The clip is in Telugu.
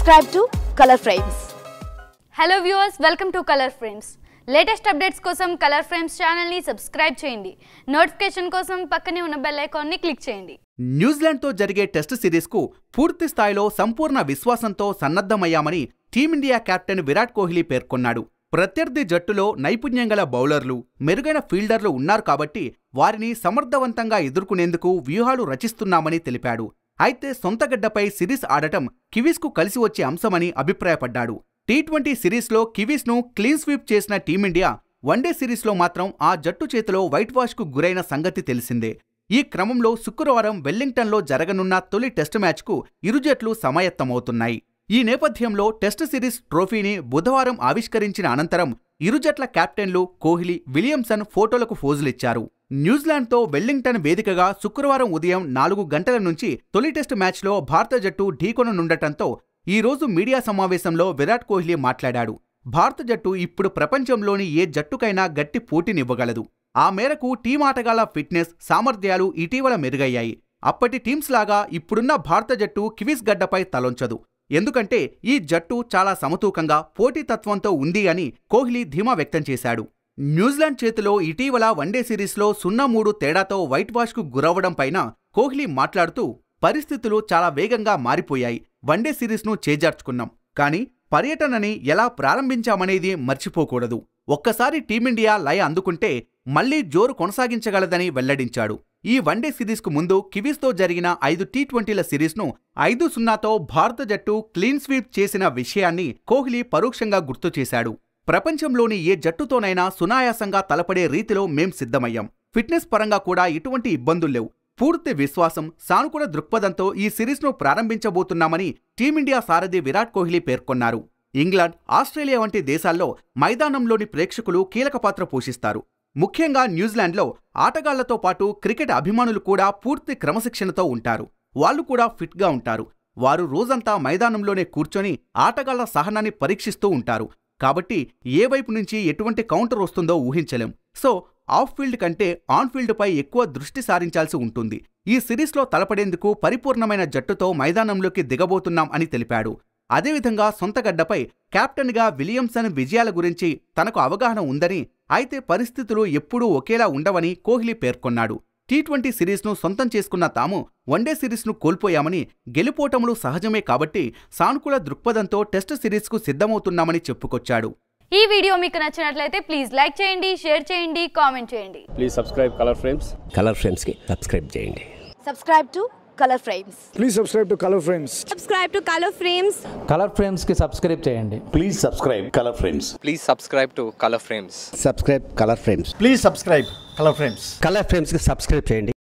Subscribe to Color Frames. Hello viewers welcome to Color Frames latest updates కోసం కలర్ ఫ్రేమ్స్ ఛానల్ని సబ్స్క్రైబ్ చేయండి నోటిఫికేషన్ కోసం పక్కనే ఉన్న బెల్ ఐకాన్ని క్లిక్ చేయండి న్యూజిలాండ్తో జరిగే టెస్ట్ సిరీస్కు పూర్తి స్థాయిలో సంపూర్ణ విశ్వాసంతో సన్నద్ధమయ్యామని టీమిండియా కెప్టెన్ విరాట్ కోహ్లీ పేర్కొన్నాడు ప్రత్యర్థి జట్టులో నైపుణ్యం గల బౌలర్లు మెరుగైన ఫీల్డర్లు ఉన్నారు కాబట్టి వారిని సమర్థవంతంగా ఎదుర్కొనేందుకు వ్యూహాలు రచిస్తున్నామని తెలిపాడు అయితే సొంతగడ్డపై సిరీస్ ఆడటం కివీస్కు కలిసి వచ్చే అంశమని అభిప్రాయపడ్డాడు టీ ట్వంటీ సిరీస్లో కివీస్ను క్లీన్ స్వీప్ చేసిన టీమిండియా వన్డే సిరీస్లో మాత్రం ఆ జట్టు చేతిలో వైట్ వాష్కు గురైన సంగతి తెలిసిందే ఈ క్రమంలో శుక్రవారం వెల్లింగ్టన్లో జరగనున్న తొలి టెస్టు మ్యాచ్కు ఇరు జట్లు సమాయత్తమవుతున్నాయి ఈ నేపథ్యంలో టెస్ట్ సిరీస్ ట్రోఫీని బుధవారం ఆవిష్కరించిన అనంతరం ఇరు జట్ల కెప్టెన్లు కోహ్లీ విలియమ్సన్ ఫోటోలకు ఫోజులిచ్చారు న్యూజిలాండ్తో వెల్లింగ్టన్ వేదికగా శుక్రవారం ఉదయం నాలుగు గంటల నుంచి తొలి టెస్టు మ్యాచ్లో భారత జట్టు ఢీకొననుండటంతో ఈ రోజు మీడియా సమావేశంలో విరాట్ కోహ్లీ మాట్లాడాడు భారత జట్టు ఇప్పుడు ప్రపంచంలోని ఏ జట్టుకైనా గట్టి పోటీనివ్వగలదు ఆ మేరకు టీం ఆటగాళ్ల ఫిట్నెస్ సామర్థ్యాలు ఇటీవల మెరుగయ్యాయి అప్పటి టీమ్స్ లాగా ఇప్పుడున్న భారత జట్టు కివీస్ గడ్డపై తలొంచదు ఎందుకంటే ఈ జట్టు చాలా సమతూకంగా పోటీతత్వంతో ఉంది అని కోహ్లీ ధీమా వ్యక్తం చేశాడు న్యూజిలాండ్ చేతిలో ఇటీవల వన్డే సిరీస్లో సున్నా మూడు తేడాతో వైట్ వాష్కు గురవ్వడం పైన కోహ్లీ మాట్లాడుతూ పరిస్థితులు చాలా వేగంగా మారిపోయాయి వన్డే సిరీస్ను చేజార్చుకున్నాం కానీ పర్యటనని ఎలా ప్రారంభించామనేది మర్చిపోకూడదు ఒక్కసారి టీమిండియా లయ అందుకుంటే మళ్లీ జోరు కొనసాగించగలదని వెల్లడించాడు ఈ వన్డే సిరీస్కు ముందు కివీస్తో జరిగిన ఐదు టీ ట్వంటీల సిరీస్ను ఐదు సున్నాతో భారత జట్టు క్లీన్ స్వీప్ చేసిన విషయాన్ని కోహ్లీ పరోక్షంగా గుర్తు చేశాడు ప్రపంచంలోని ఏ జట్టుతోనైనా సునాయాసంగా తలపడే రీతిలో మేం సిద్ధమయ్యాం ఫిట్నెస్ పరంగా కూడా ఎటువంటి ఇబ్బందుల్లేవు పూర్తి విశ్వాసం సానుకూల దృక్పథంతో ఈ సిరీస్ను ప్రారంభించబోతున్నామని టీమిండియా సారథి విరాట్ కోహ్లీ పేర్కొన్నారు ఇంగ్లాండ్ ఆస్ట్రేలియా వంటి దేశాల్లో మైదానంలోని ప్రేక్షకులు కీలక పాత్ర పోషిస్తారు ముఖ్యంగా న్యూజిలాండ్లో ఆటగాళ్లతో పాటు క్రికెట్ అభిమానులు కూడా పూర్తి క్రమశిక్షణతో ఉంటారు వాళ్ళు కూడా ఫిట్గా ఉంటారు వారు రోజంతా మైదానంలోనే కూర్చొని ఆటగాళ్ల సహనాన్ని పరీక్షిస్తూ ఉంటారు కాబట్టి ఏ వైపు నుంచి ఎటువంటి కౌంటర్ వస్తుందో ఊహించలేం సో ఆఫ్ ఫీల్డ్ కంటే ఆన్ ఫీల్డ్పై ఎక్కువ దృష్టి సారించాల్సి ఉంటుంది ఈ సిరీస్లో తలపడేందుకు పరిపూర్ణమైన జట్టుతో మైదానంలోకి దిగబోతున్నాం అని తెలిపాడు అదేవిధంగా సొంతగడ్డపై కెప్టెన్గా విలియమ్సన్ విజయాల గురించి తనకు అవగాహన ఉందని అయితే పరిస్థితులు ఎప్పుడూ ఒకేలా ఉండవని కోహ్లీ పేర్కొన్నాడు టీ ట్వంటీ సిరీస్ను సొంతం చేసుకున్న తాము వన్డే సిరీస్ను కోల్పోయామని గెలుపోటములు సహజమే కాబట్టి సానుకూల దృక్పథంతో టెస్ట్ సిరీస్కు సిద్ధమవుతున్నామని చెప్పుకొచ్చాడు ఈ వీడియో మీకు నచ్చినట్లయితే ప్లీజ్ లైక్ చేయండి షేర్ చేయండి కామెంట్ చేయండి please subscribe Color Frames Color ఫ్రేమ్స్కి సబ్స్క్రైబ్ చేయండి Subscribe to Color Frames. Please subscribe to Color Frames. subscribe to Color Frames. Color ఫ్రేమ్స్కి సబ్స్క్రైబ్ చేయండి Please subscribe Color Frames. Please subscribe to Color Frames. Subscribe Color Frames Please subscribe Color Frames. Color ఫ్రేమ్స్కి సబ్స్క్రైబ్ చేయండి